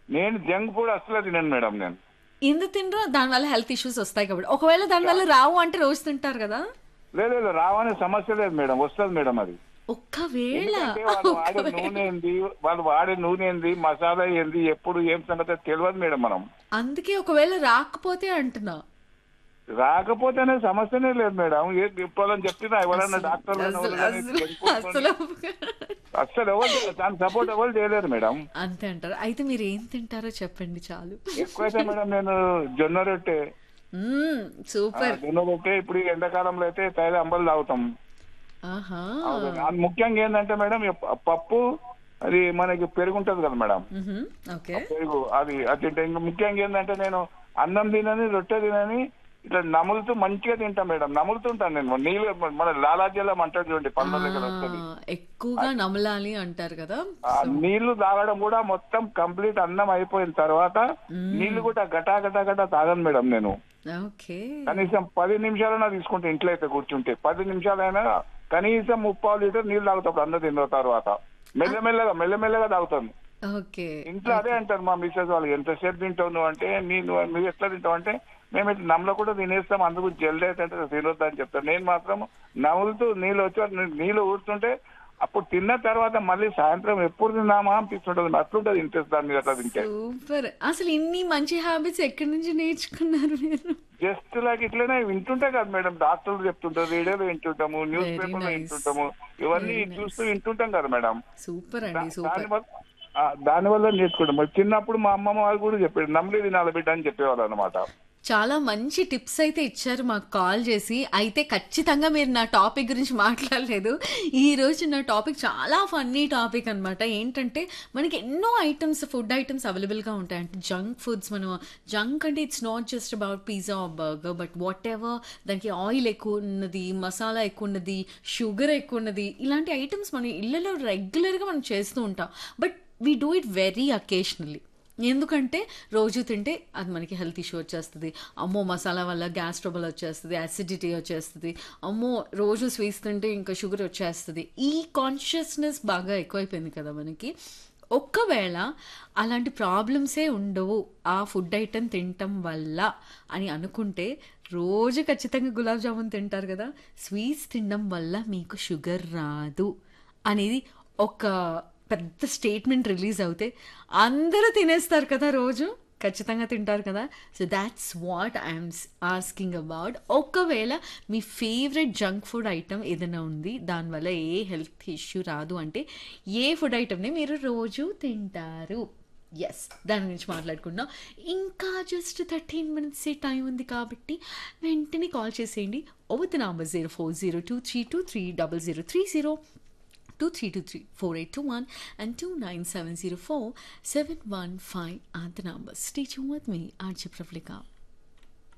నేను junk food అసలు తినను మేడం నేను ఎందుకు తినరు దానివల్ల హెల్త్ ఇష్యూస్ వస్తాయి కాబట్టి ఒకవేళ దానివల్ల రావు అంటే రోజు తింటారు కదా లేదు లేదు రావనే సమస్య లేదు మేడం వస్తుంది మేడం అది ఒక్కవేళ ఎందుకంటే వాళ్ళు వాడే నూనె ఏంది వాళ్ళు వాడే నూనె ఏంది మసాలా ఏంది ఎప్పుడు ఏం సంగతి తెలియదు మేడం మనం అందుకే ఒకవేళ రాకపోతే అంటున్నా రాకపోతేనే సమస్యనే లేదు మేడం ఏ చెప్పాలని చెప్తున్నా ఎవరన్నా డాక్టర్ అసలు అసలు అసలు అసలు ఎవరు చేయలేరు. దాని సపోర్ట్ ఎవరు చేయలేరు మేడం అంతే అంటారు అయితే మీరు ఏం తింటారో చెప్పండి చాలు ఎక్కువైతే మేడం నేను జొన్న రొట్టె మ్మ్, ఆ, సూపర్ జొన్న రొట్టె ఇప్పుడు ఈ ఎండాకాలంలో అయితే తైల అంబలు తాగుతాం ఆహా అది ముఖ్యంగా ఏంటంటే మేడం ఈ ప- పప్పు అది మనకి పెరుగు ఉంటది కదా మేడం మ్హూ, ఓకే పెరుగు అది అది తింటా. ఇంకా ముఖ్యంగా ఏంటంటే నేను అన్నం తినని రొట్టె తినని ఇట్లా నములుతూ మంచిగా తింటా మేడం నములుతుంటాను నేను నీళ్ళు మన లాలాజలం అంటాడు చూడండి పనుల దగ్గర వస్తుంది ఆ, ఎక్కువగా నమలాలి అంటారు కదా ఆ నీళ్లు తాగడం కూడా మొత్తం కంప్లీట్ అన్నం అయిపోయిన తర్వాత నీళ్లు కూడా గటా గటా గటా తాగను మేడం నేను ఓకే కనీసం పది నిమిషాలైనా తీసుకుంటే ఇంట్లో అయితే కూర్చుంటే పది నిమిషాలైనా కనీసం ముప్పావు లీటర్ నీళ్ళు తాగుతాం అన్న తిన్న తర్వాత మెల్లమెల్లగా మెల్లమెల్లగా తాగుతాను ఓకే ఇంట్లో అదే అంటారు మా మిస్సెస్ వాళ్ళు ఎంతసేపు తింటావు నువ్వు అంటే నేను నువ్వు ఎట్లా తింటావు అంటే మేము ఇట్లా నమ్మలో కూడా తినేస్తాం అందుకు జల్ది అయితే తినొద్దు అని చెప్తాను నేను మాత్రం నవ్వులుతూ నీళ్ళు వచ్చి నీళ్ళు ఊరుతుంటే అప్పుడు తిన్న తర్వాత మళ్ళీ సాయంత్రం ఎప్పుడు తిన్నామా అనిపిస్తుంటది అట్లుంటది ఇంట్రెస్ట్ దాని మీద అట్లా తింటే సూపర్ అసలు ఇన్ని మంచి హ్యాబిట్స్ ఎక్కడి నుంచి నేర్చుకున్నారు మీరు జస్ట్ లైక్ ఇట్లనే వింటుంటే కదా మేడం డాక్టర్లు చెప్తుంటారు రేడియోలో వింటుంటాము న్యూస్ Very పేపర్ లో nice. వింటుంటాము ఇవన్నీ Very nice. చూస్తూ వింటుంటాం కదా మేడం సూపర్ అండి దాని సూపర్ వల్ల ఆ, దాని వల్ల నేర్చుకుంటాం మరి చిన్నప్పుడు మా అమ్మమ్మ వాళ్ళు కూడా చెప్పారు నమ్మలే తినాలి బిడ్డ అని చెప్పేవాళ్ళు అనమాట చాలా మంచి టిప్స్ అయితే ఇచ్చారు మాకు కాల్ చేసి అయితే ఖచ్చితంగా మీరు నా టాపిక్ గురించి మాట్లాడలేదు ఈ రోజు నా టాపిక్ చాలా ఫన్నీ టాపిక్ అన్నమాట ఏంటంటే మనకి ఎన్నో ఐటమ్స్ ఫుడ్ ఐటమ్స్ అవైలబుల్గా ఉంటాయి అంటే జంక్ ఫుడ్స్ మనం జంక్ అంటే it's not just about pizza burger but whatever దానికి ఆయిల్ ఎక్కువ ఉన్నది మసాలా ఎక్కువ ఉన్నది షుగర్ ఎక్కువ ఉన్నది ఇలాంటి ఐటమ్స్ మన ఇళ్ళలో రెగ్యులర్గా మనం చేస్తూ ఉంటాం but we do it very occasionally ఎందుకంటే రోజు తింటే అది మనకి హెల్త్ ఇష్యూ వచ్చేస్తుంది అమ్మో మసాలా వల్ల గ్యాస్ ట్రబుల్ వచ్చేస్తుంది యాసిడిటీ వచ్చేస్తుంది అమ్మో రోజు స్వీట్స్ తింటే ఇంకా షుగర్ వచ్చేస్తుంది ఈ కాన్షియస్నెస్ బాగా ఎక్కువైపోయింది కదా మనకి ఒక్కవేళ అలాంటి ప్రాబ్లమ్సే ఉండవు ఆ ఫుడ్ ఐటెం తినటం వల్ల అని అనుకుంటే రోజు ఖచ్చితంగా గులాబ్ జామున్ తింటారు కదా స్వీట్స్ తినడం వల్ల మీకు షుగర్ రాదు అనేది ఒక పెద్ద స్టేట్మెంట్ రిలీజ్ అవుతే అందరూ తినేస్తారు కదా రోజు ఖచ్చితంగా తింటారు కదా so that's what I'm asking about ఒకవేళ మీ ఫేవరెట్ జంక్ ఫుడ్ ఐటమ్ ఏదైనా ఉంది దానివల్ల ఏ హెల్త్ ఇష్యూ రాదు అంటే ఏ ఫుడ్ ఐటమ్ని మీరు రోజు తింటారు ఎస్ దాని గురించి మాట్లాడుకుందాం ఇంకా జస్ట్ థర్టీన్ మినిట్స్ టైం ఉంది కాబట్టి వెంటనే కాల్ చేసేయండి over the number zero four zero two three two three double zero three zero two three two three four eight two one and two nine seven zero four seven one five or the number stay tune with me Archi ప్రఫ్లికా